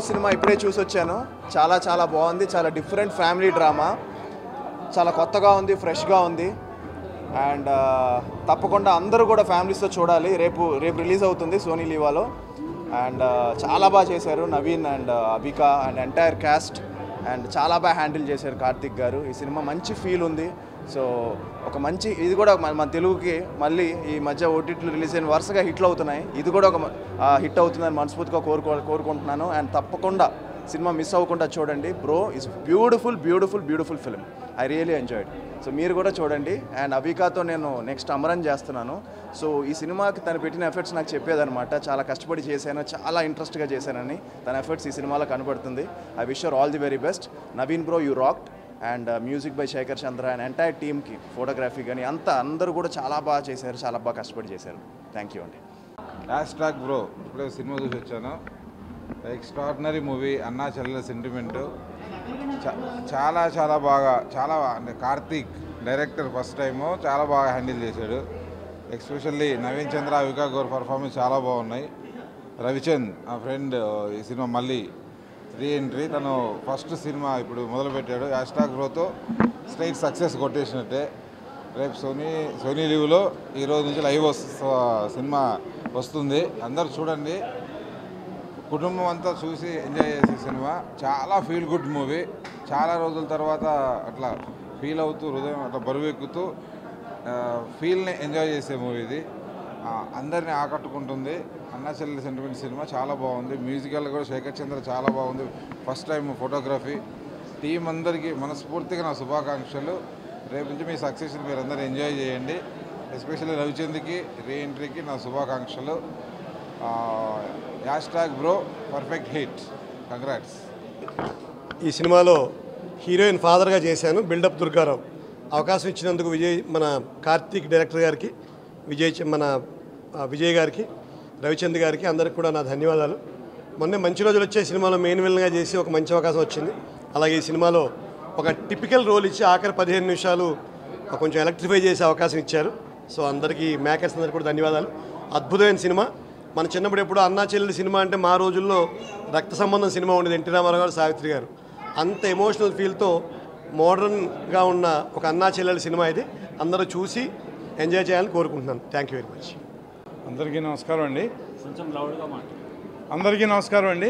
Cinema ఇప్పుడే చూసి వచ్చాను చాలా చాలా బాగుంది చాలా డిఫరెంట్ ఫ్యామిలీ డ్రామా చాలా కొత్తగా ఉంది ఫ్రెష్గా ఉంది అండ్ తప్పకుండా అందరూ కూడా ఫ్యామిలీస్తో చూడాలి రేపు రేపు రిలీజ్ అవుతుంది సోనీ లీవాలో అండ్ చాలా బాగా చేశారు Naveen and Avika and entire cast and చాలా బాగా హ్యాండిల్ చేశారు కార్తిక్ గారు ఈ సినిమా మంచి ఫీల్ ఉంది సో ఒక మంచి ఇది కూడా మన మన తెలుగుకి మళ్ళీ ఈ మధ్య ఓటీటీలు రిలీజ్ అయిన వరుసగా హిట్లు అవుతున్నాయి ఇది కూడా ఒక హిట్ అవుతుందని మనస్ఫూర్తిగా కోరుకో కోరుకుంటున్నాను అండ్ తప్పకుండా సినిమా మిస్ అవ్వకుండా చూడండి bro is beautiful beautiful beautiful film I really enjoyed so మీరు కూడా చూడండి అండ్ అవికాతో నేను నెక్స్ట్ అమరన్ చేస్తున్నాను సో ఈ సినిమాకి తను పెట్టిన ఎఫర్ట్స్ నాకు చెప్పేదనమాట చాలా కష్టపడి చేశాను చాలా ఇంట్రెస్ట్గా చేశానని తన ఎఫర్ట్స్ ఈ సినిమాలో కనబడుతుంది I wish all the very best Naveen bro you rocked and music by Shekhar Chandra and entire టీమ్కి ఫోటోగ్రఫీ కానీ అంతా అందరూ కూడా చాలా బాగా చేశారు చాలా బాగా కష్టపడి చేశారు థ్యాంక్ యూ అండి లాస్ట్ ట్రాక్ బ్రో ఇప్పుడే సినిమా చూసి వచ్చాను ఎక్స్ట్రాడినరీ మూవీ అన్నా చెల్లెల సెంటిమెంట్ చాలా చాలా బాగా చాలా అంటే కార్తీక్ డైరెక్టర్ ఫస్ట్ టైము చాలా బాగా హ్యాండిల్ చేశాడు ఎస్పెషల్లీ నవీన్ చంద్ర అవికా గౌర్ పర్ఫార్మెన్స్ చాలా బాగున్నాయి రవిచంద్ ఆ ఫ్రెండ్ ఈ సినిమా మళ్ళీ రీ ఎంట్రీ తను ఫస్ట్ సినిమా ఇప్పుడు మొదలుపెట్టాడు హ్యాష్టాగ్ బ్రోతో స్ట్రైట్ సక్సెస్ కొట్టేసినట్టే రేపు సోనీ సోనీ లీవ్లో ఈరోజు నుంచి లైవ్ వస్తు సినిమా వస్తుంది అందరు చూడండి కుటుంబం అంతా చూసి ఎంజాయ్ చేసే సినిమా చాలా ఫీల్ గుడ్ మూవీ చాలా రోజుల తర్వాత అట్లా ఫీల్ అవుతూ హృదయం అట్లా బరువు ఎక్కుతూ ఫీల్ని ఎంజాయ్ చేసే మూవీ ఇది ఆ, అందరిని ఆకట్టుకుంటుంది అన్నా చెల్లెలి సెంటిమెంట్ సినిమా చాలా బాగుంది మ్యూజికల్ కూడా శేఖర్ చంద్ర చాలా బాగుంది ఫస్ట్ టైం ఫోటోగ్రఫీ టీం అందరికీ మనస్ఫూర్తిగా నా శుభాకాంక్షలు రేపు నుంచి మీ సక్సెస్ని మీరు అందరూ ఎంజాయ్ చేయండి ఎస్పెషల్లీ రవిచంద్కి రీ ఎంట్రీకి నా శుభాకాంక్షలు hash tag bro perfect hit congrats ఈ సినిమాలో హీరోయిన్ ఫాదర్గా చేశాను బిల్డప్ దుర్గారావు అవకాశం ఇచ్చినందుకు విజయ్ మన కార్తీక్ డైరెక్టర్ గారికి విజయ్ చ- మన ఆ, విజయ్ గారికి రవిచంద్ గారికి అందరికి కూడా నా ధన్యవాదాలు మొన్నే మంచి రోజులు వచ్చే సినిమాలో మెయిన్ విలన్గా చేసి ఒక మంచి అవకాశం వచ్చింది అలాగే ఈ సినిమాలో ఒక టిపికల్ రోల్ ఇచ్చి ఆఖరి పదిహేను నిమిషాలు కొంచెం ఎలక్ట్రిఫై చేసే అవకాశం ఇచ్చారు సో అందరికీ మేకర్స్ అందరికీ కూడా ధన్యవాదాలు అద్భుతమైన సినిమా మన చిన్నప్పుడు ఎప్పుడు అన్నా చెల్లెలి సినిమా అంటే మా రోజుల్లో రక్త సంబంధం సినిమా ఉండేది ఎన్టీ రామారావు గారు సావిత్రి గారు అంత ఎమోషనల్ ఫీల్తో మోడర్న్గా ఉన్న ఒక అన్నా చెల్లెలి సినిమా ఇది అందరూ చూసి ఎంజాయ్ చేయాలని కోరుకుంటున్నాను థ్యాంక్ యూ వెరీ మచ్ అందరికీ నమస్కారం అండి అందరికీ నమస్కారం అండి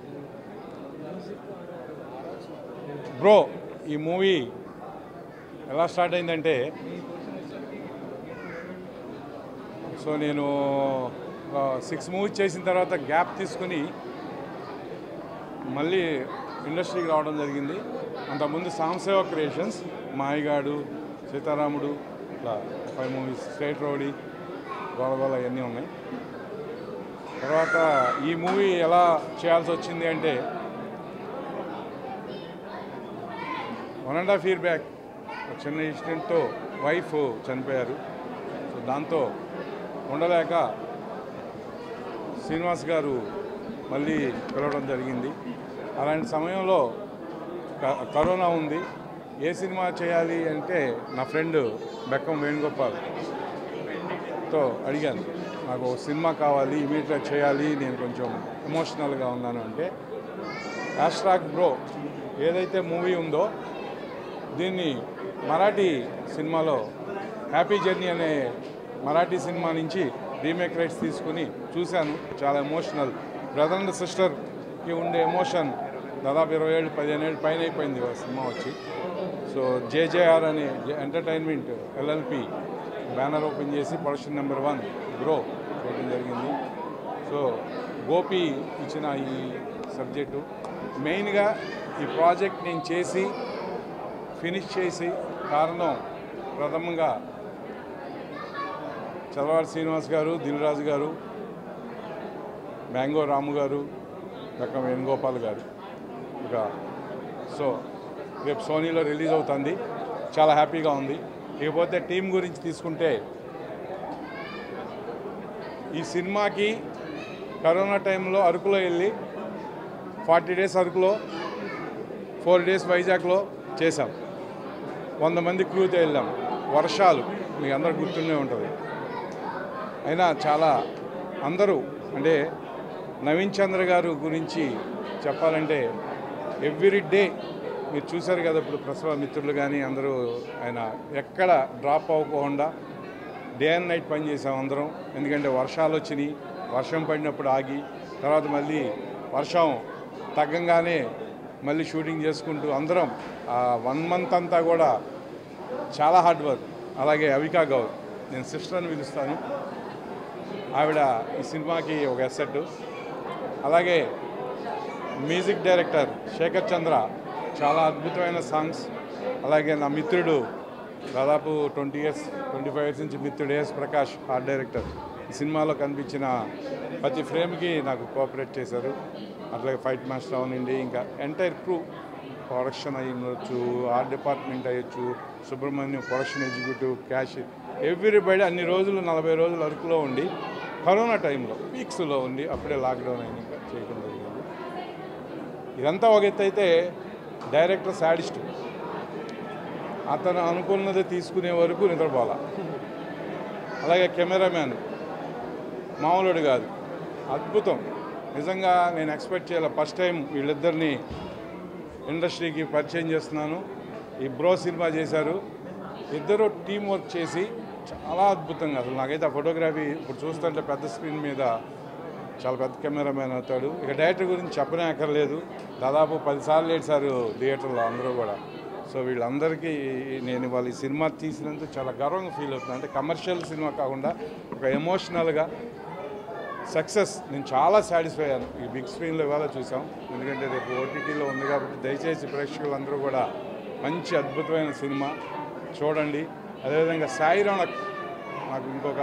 బ్రో ఈ మూవీ ఎలా స్టార్ట్ అయిందంటే సో నేను సిక్స్ మూవీస్ చేసిన తర్వాత గ్యాప్ తీసుకుని మళ్ళీ ఇండస్ట్రీకి రావడం జరిగింది అంతకుముందు సాంసేవ క్రియేషన్స్ మాయగాడు సీతారాముడు ఇట్లా five movies state rowdy Golagola ఇవన్నీ ఉన్నాయి తర్వాత ఈ మూవీ ఎలా చేయాల్సి వచ్చింది అంటే one and half year back ఒక చిన్న ఇన్సిడెంట్తో వైఫ్ చనిపోయారు సో దాంతో ఉండలేక శ్రీనివాస్ గారు మళ్ళీ పిలవడం జరిగింది అలాంటి సమయంలో క- కరోనా ఉంది ఏ సినిమా చేయాలి అంటే నా ఫ్రెండ్ బెక్కం వేణుగోపాల్ తో అడిగాను నాకు ఒక సినిమా కావాలి ఇమీడియట్గా చేయాలి నేను కొంచెం ఎమోషనల్గా ఉన్నాను అంటే హ్యాష్ట్రాక్ బ్రో ఏదైతే మూవీ ఉందో దీన్ని మరాఠీ సినిమాలో హ్యాపీ జర్నీ అనే మరాఠీ సినిమా నుంచి రీమేక్ రైట్స్ తీసుకుని చూశాను చాలా ఎమోషనల్ బ్రదర్ అండ్ సిస్టర్కి ఉండే ఎమోషన్ దాదాపు ఇరవై ఏళ్ళు పదిహేను ఏళ్ళు పైన అయిపోయింది ఆ సినిమా వచ్చి సో జేజేఆర్ అనే ఎంటర్టైన్మెంట్ ఎల్ఎల్పి బ్యానర్ ఓపెన్ చేసి ప్రొడక్షన్ నెంబర్ వన్ గ్రో చేయడం జరిగింది సో గోపి ఇచ్చిన ఈ సబ్జెక్టు మెయిన్గా ఈ ప్రాజెక్ట్ నేను చేసి ఫినిష్ చేసి కారణం ప్రథమంగా చలవాడి శ్రీనివాస్ గారు దిల్రాజు గారు మ్యాంగో రాము గారు రకం వేణుగోపాల్ గారు ఇక సో రేపు సోనీలో రిలీజ్ అవుతుంది చాలా హ్యాపీగా ఉంది ఇకపోతే టీం గురించి తీసుకుంటే ఈ సినిమాకి కరోనా టైంలో అరకులో వెళ్ళి ఫార్టీ డేస్ అరకులో ఫోర్ డేస్ వైజాగ్లో చేశాం వంద మంది క్రూతో వెళ్ళాం వర్షాలు మీకు అందరు గుర్తుండే ఉంటుంది అయినా చాలా అందరూ అంటే నవీన్ చంద్ర గారు గురించి చెప్పాలంటే ఎవ్రీ డే మీరు చూశారు కదా ఇప్పుడు ప్రసవ మిత్రులు కానీ అందరూ ఆయన ఎక్కడ డ్రాప్ అవ్వకుండా డే అండ్ నైట్ పని చేసాం అందరం ఎందుకంటే వర్షాలు వచ్చినాయి వర్షం పడినప్పుడు ఆగి తర్వాత మళ్ళీ వర్షం తగ్గంగానే మళ్ళీ షూటింగ్ చేసుకుంటూ అందరం ఆ వన్ మంత్ అంతా కూడా చాలా హార్డ్ వర్క్ అలాగే అవికా గౌర్ నేను సిస్టర్ అని పిలుస్తాను ఆవిడ ఈ సినిమాకి ఒక ఎసెట్ అలాగే మ్యూజిక్ డైరెక్టర్ శేఖర్ చంద్ర చాలా అద్భుతమైన సాంగ్స్ అలాగే నా మిత్రుడు దాదాపు twenty years twenty five years నుంచి మిత్రుడు ఏఎస్ ప్రకాష్ ఆర్ట్ డైరెక్టర్ ఈ సినిమాలో కనిపించిన ప్రతి ఫ్రేమ్కి నాకు కోఆపరేట్ చేశారు అట్లాగే ఫైట్ మాస్టర్ అవనండి ఇంకా ఎంటైర్ క్రూ ప్రొడక్షన్ అయ్యి ఉండొచ్చు ఆర్ట్ డిపార్ట్మెంట్ అయ్యొచ్చు Subrahmanyam production executive cash everybody అన్ని రోజులు నలభై రోజులు అరకులో ఉండి కరోనా టైంలో పీక్స్లో ఉండి అప్పుడే లాక్డౌన్ అయింది ఇంకా చేయడం జరిగింది ఇదంతా ఒక ఎత్తు అయితే డైరెక్టర్ శాడిస్ట్ అతను అనుకున్నది తీసుకునే వరకు నిద్రపోవాల అలాగే కెమెరామ్యాన్ మామూలుడు కాదు అద్భుతం నిజంగా నేను ఎక్స్పెక్ట్ చేయాలి ఫస్ట్ టైం వీళ్ళిద్దరిని ఇండస్ట్రీకి పరిచయం చేస్తున్నాను ఈ బ్రో సినిమా చేశారు ఇద్దరు టీం వర్క్ చేసి చాలా అద్భుతంగా అసలు నాకైతే ఆ ఫోటోగ్రఫీ ఇప్పుడు చూస్తుంటే పెద్ద స్క్రీన్ మీద చాలా పెద్ద కెమెరామ్యాన్ అవుతాడు ఇక డైరెక్టర్ గురించి చెప్పనే అక్కర్లేదు దాదాపు పదిసార్లు ఏడ్చారు థియేటర్లో అందరూ కూడా సో వీళ్ళందరికీ నేను ఇవాళ ఈ సినిమా తీసినందుకు చాలా గర్వంగా ఫీల్ అవుతున్నాను అంటే కమర్షియల్ సినిమా కాకుండా ఒక ఎమోషనల్గా సక్సెస్ నేను చాలా సాటిస్ఫై అయ్యాను ఈ బిగ్ స్క్రీన్లో ఇవాళ చూసాం ఎందుకంటే రేపు ఓటీటీలో ఉంది కాబట్టి దయచేసి ప్రేక్షకులందరూ కూడా మంచి అద్భుతమైన సినిమా చూడండి అదేవిధంగా సాయిరామ్ నాకు నాకు ఇంకొక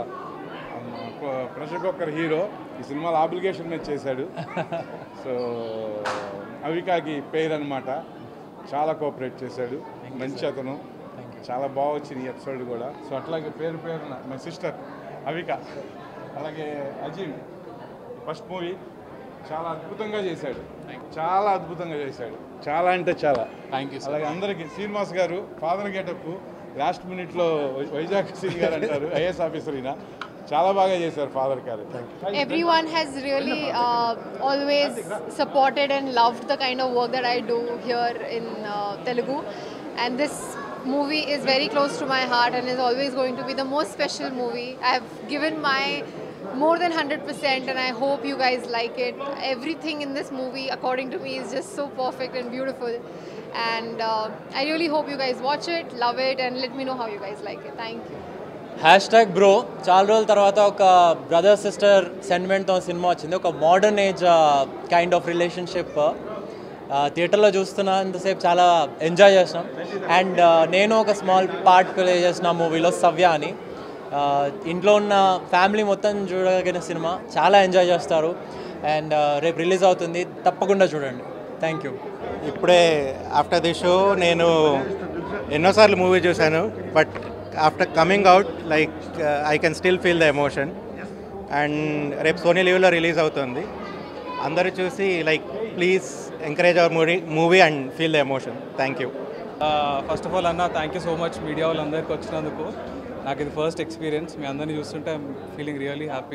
ప్రెషర్ కుక్కర్ హీరో ఈ సినిమాలో ఆబ్లిగేషన్ మీద చేశాడు సో అవికాకి పేరు అనమాట చాలా కోఆపరేట్ చేశాడు మంచి అతను చాలా బాగా వచ్చింది ఈ ఎపిసోడ్ కూడా సో అట్లాగే పేరు పేరున మై సిస్టర్ అవిక అలాగే అజీమ్ ఫస్ట్ మూవీ చాలా అద్భుతంగా చేశాడు చాలా అద్భుతంగా చేశాడు చాలా అంటే చాలా థ్యాంక్ యూ అలాగే అందరికీ శ్రీనివాస్ గారు ఫాదర్ గెటప్ లాస్ట్ మినిట్లో వైజాగ్ సింగ్ గారు అంటారు ఐఏఎస్ ఆఫీసర్ ఈయన చాలా బాగా చేశారు ఫాదర్ గారు everyone has really uh, always supported and loved the kind of work that I do here in uh, Telugu. And this movie is very close to my heart and is always going to be the most special movie. I have given my more than 100% and I hope you guys like it. Everything in this movie, according to me, is just so perfect and beautiful. And uh, I really hope you guys watch it, love it, and let me know how you guys like it. Thank you. Hash tag bro చాలా రోజుల తర్వాత ఒక brother sister సెంటిమెంట్తో cinema వచ్చింది ఒక modern age kind of relationship థియేటర్లో చూస్తున్నంతసేపు చాలా enjoy చేసినాం అండ్ నేను ఒక స్మాల్ పార్ట్ ప్లే చేసిన మూవీలో సవ్య అని Uh, ఇంట్లో ఉన్న ఫ్యామిలీ మొత్తం చూడగలిగిన సినిమా చాలా ఎంజాయ్ చేస్తారు అండ్ రేపు రిలీజ్ అవుతుంది తప్పకుండా చూడండి థ్యాంక్ యూ ఇప్పుడే ఆఫ్టర్ ది షో నేను ఎన్నోసార్లు మూవీ చూశాను but after coming out like I can still feel the emotion and రేపు సోనీ లీవ్లో రిలీజ్ అవుతుంది అందరూ చూసి like please encourage our movie movie and feel the emotion thank you first of all అన్న thank you so much media వాళ్ళందరికీ వచ్చినందుకు నాకు ఇది ఫస్ట్ ఎక్స్పీరియన్స్ మీ అందరినీ చూస్తుంటే ఐమ్ ఫీలింగ్ రియలీ హ్యాపీ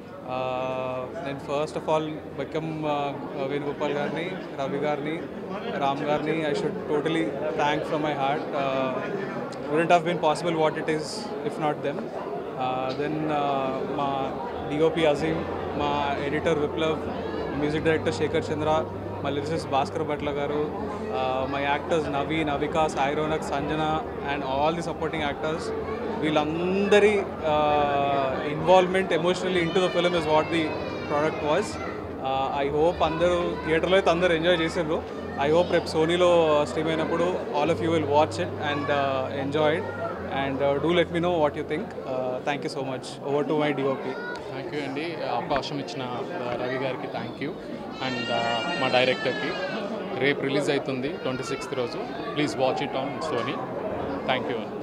నేను first of all Bekkam Venugopal గారిని రవి గారిని రామ్ గారిని I should totally thank from my heart wouldn't have been possible what it is if not them then మా డిఓపి అజీమ్ మా editor Viplav music director Shekhar Chandra మా lyricist Bhaskar Bhatla garu my actors Navi Navika Sai Ronak Sanjana and all the supporting actors వీళ్ళందరి involvement emotionally into the film is what the product was I hope అందరూ థియేటర్లో అయితే అందరూ enjoy చేసిండ్రు I hope రేపు సోనీలో స్ట్రీమ్ అయినప్పుడు all of you will watch it and enjoy it and do let me know what you think thank you so much over to my DOP thank you అండి అవకాశం ఇచ్చిన ఆ, రవి గారికి thank you and ఆ, మా డైరెక్టర్కి రేపు రిలీజ్ అవుతుంది ట్వంటీ సిక్స్త్ రోజు please watch it on Sony thank you